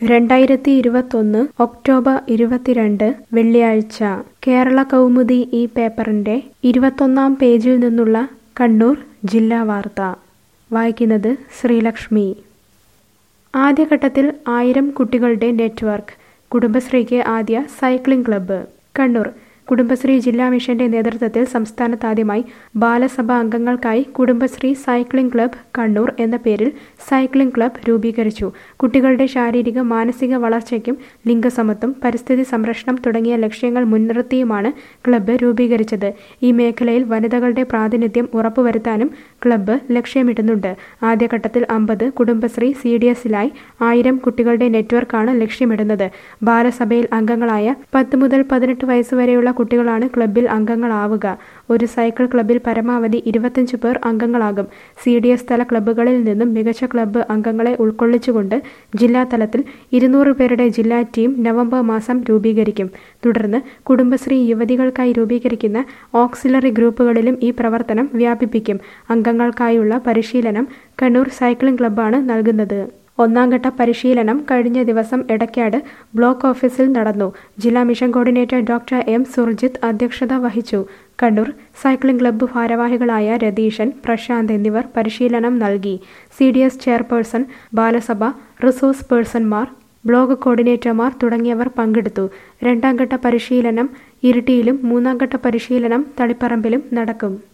രണ്ടായിരത്തി ഇരുപത്തൊന്ന് ഒക്ടോബർ ഇരുപത്തിരണ്ട് വെള്ളിയാഴ്ച കേരള കൗമുദി ഈ പേപ്പറിന്റെ ഇരുപത്തൊന്നാം പേജിൽ നിന്നുള്ള കണ്ണൂർ ജില്ലാ വാർത്ത വായിക്കുന്നത് ശ്രീലക്ഷ്മി ആദ്യഘട്ടത്തിൽ ആയിരം കുട്ടികളുടെ നെറ്റ്വർക്ക് കുടുംബശ്രീക്ക് ആദ്യ സൈക്ലിംഗ് ക്ലബ്ബ് കണ്ണൂർ കുടുംബശ്രീ ജില്ലാ മിഷന്റെ നേതൃത്വത്തിൽ സംസ്ഥാനത്താദ്യമായി ബാലസഭ അംഗങ്ങൾക്കായി കുടുംബശ്രീ സൈക്ലിംഗ് ക്ലബ്ബ് കണ്ണൂർ എന്ന പേരിൽ സൈക്ലിംഗ് ക്ലബ്ബ് രൂപീകരിച്ചു കുട്ടികളുടെ ശാരീരിക മാനസിക വളർച്ചയ്ക്കും ലിംഗസമത്വം പരിസ്ഥിതി സംരക്ഷണം തുടങ്ങിയ ലക്ഷ്യങ്ങൾ മുൻനിർത്തിയുമാണ് ക്ലബ്ബ് രൂപീകരിച്ചത് ഈ മേഖലയിൽ വനിതകളുടെ പ്രാതിനിധ്യം ഉറപ്പുവരുത്താനും ക്ലബ്ബ് ലക്ഷ്യമിടുന്നുണ്ട് ആദ്യഘട്ടത്തിൽ അമ്പത് കുടുംബശ്രീ സി ഡി എസിലായി ആയിരം കുട്ടികളുടെ നെറ്റ്വർക്കാണ് ലക്ഷ്യമിടുന്നത് ബാലസഭയിൽ അംഗങ്ങളായ പത്ത് മുതൽ പതിനെട്ട് വയസ്സുവരെയുള്ള കുട്ടികളാണ് ക്ലബ്ബിൽ അംഗങ്ങളാവുക ഒരു സൈക്കിൾ ക്ലബ്ബിൽ പരമാവധി ഇരുപത്തഞ്ച് പേർ അംഗങ്ങളാകും സി ഡി എസ് തല ക്ലബ്ബുകളിൽ നിന്നും മികച്ച ക്ലബ്ബ് അംഗങ്ങളെ ഉൾക്കൊള്ളിച്ചുകൊണ്ട് ജില്ലാ തലത്തിൽ ഇരുന്നൂറ് പേരുടെ ജില്ലാ ടീം നവംബർ മാസം രൂപീകരിക്കും തുടർന്ന് കുടുംബശ്രീ യുവതികൾക്കായി രൂപീകരിക്കുന്ന ഓക്സിലറി ഗ്രൂപ്പുകളിലും ഈ പ്രവർത്തനം വ്യാപിപ്പിക്കും അംഗങ്ങൾക്കായുള്ള പരിശീലനം കണ്ണൂർ സൈക്ലിംഗ് ക്ലബ്ബാണ് നൽകുന്നത് ഒന്നാംഘട്ട പരിശീലനം കഴിഞ്ഞ ദിവസം എടക്കാട് ബ്ലോക്ക് ഓഫീസിൽ നടന്നു ജില്ലാ mission coordinator doctor M Surjith അധ്യക്ഷത വഹിച്ചു കണ്ണൂർ സൈക്ലിംഗ് ക്ലബ്ബ് ഭാരവാഹികളായ രതീശൻ പ്രശാന്ത് എന്നിവർ പരിശീലനം നൽകി C D S chairperson Balasabha resource പേഴ്സൺമാർ ബ്ലോക്ക് കോർഡിനേറ്റർമാർ തുടങ്ങിയവർ പങ്കെടുത്തു രണ്ടാംഘട്ട പരിശീലനം ഇരിട്ടിയിലും മൂന്നാംഘട്ട പരിശീലനം തളിപ്പറമ്പിലും നടക്കും